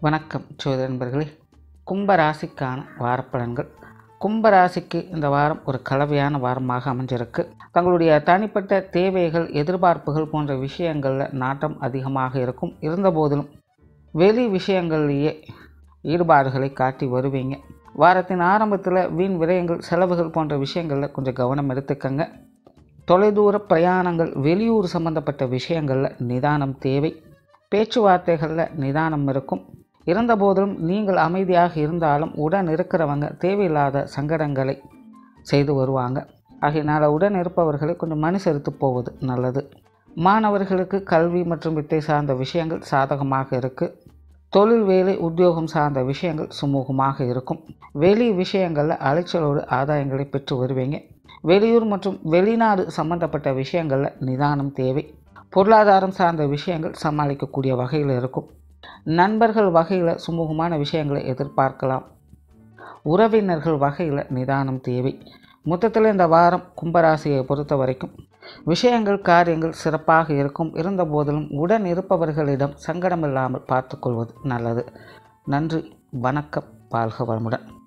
வணக்கம் சோத நண்பர்களே கும்பராசிக்கான வாரப்பலன்கள் கும்பராசிக்கு இந்த வாரம் ஒரு கலவையான வாரமாக அமைஞ்சிருக்கு தங்களுடைய தனிப்பட்ட தேவைகள் எதிர்பார்ப்புகள் போன்ற விஷயங்களில் நாட்டம் அதிகமாக இருக்கும் இருந்தபோதிலும் வெளி விஷயங்கள்லேயே ஈடுபாடுகளை காட்டி வருவீங்க வாரத்தின் ஆரம்பத்தில் வீண் விரயங்கள் செலவுகள் போன்ற விஷயங்களில் கொஞ்சம் கவனம் எடுத்துக்கங்க தொலைதூர பிரயாணங்கள் வெளியூர் சம்பந்தப்பட்ட விஷயங்களில் நிதானம் தேவை பேச்சுவார்த்தைகளில் நிதானம் இருக்கும் இருந்தபோதிலும் நீங்கள் அமைதியாக இருந்தாலும் உடன் இருக்கிறவங்க தேவையில்லாத சங்கடங்களை செய்து வருவாங்க ஆகையினால் உடன் இருப்பவர்களை கொஞ்சம் மனுசரித்து போவது நல்லது மாணவர்களுக்கு கல்வி மற்றும் வித்தை சார்ந்த விஷயங்கள் சாதகமாக இருக்குது தொழில் வேலை உத்தியோகம் சார்ந்த விஷயங்கள் சுமூகமாக இருக்கும் வெளி விஷயங்களில் அலைச்சலோடு ஆதாயங்களை பெற்று வருவீங்க வெளியூர் மற்றும் வெளிநாடு சம்பந்தப்பட்ட விஷயங்களில் நிதானம் தேவை பொருளாதாரம் சார்ந்த விஷயங்கள் சமாளிக்கக்கூடிய வகையில் இருக்கும் நண்பர்கள் வகையில் சுமூகமான விஷயங்களை எதிர்பார்க்கலாம் உறவினர்கள் வகையில் நிதானம் தேவை மொத்தத்தில் இந்த வாரம் கும்பராசியை பொறுத்த வரைக்கும் விஷயங்கள் காரியங்கள் சிறப்பாக இருக்கும் இருந்த போதிலும் உடன் இருப்பவர்களிடம் சங்கடமில்லாமல் பார்த்துக்கொள்வது நல்லது நன்றி வணக்கம் வாழ்க வளமுடன்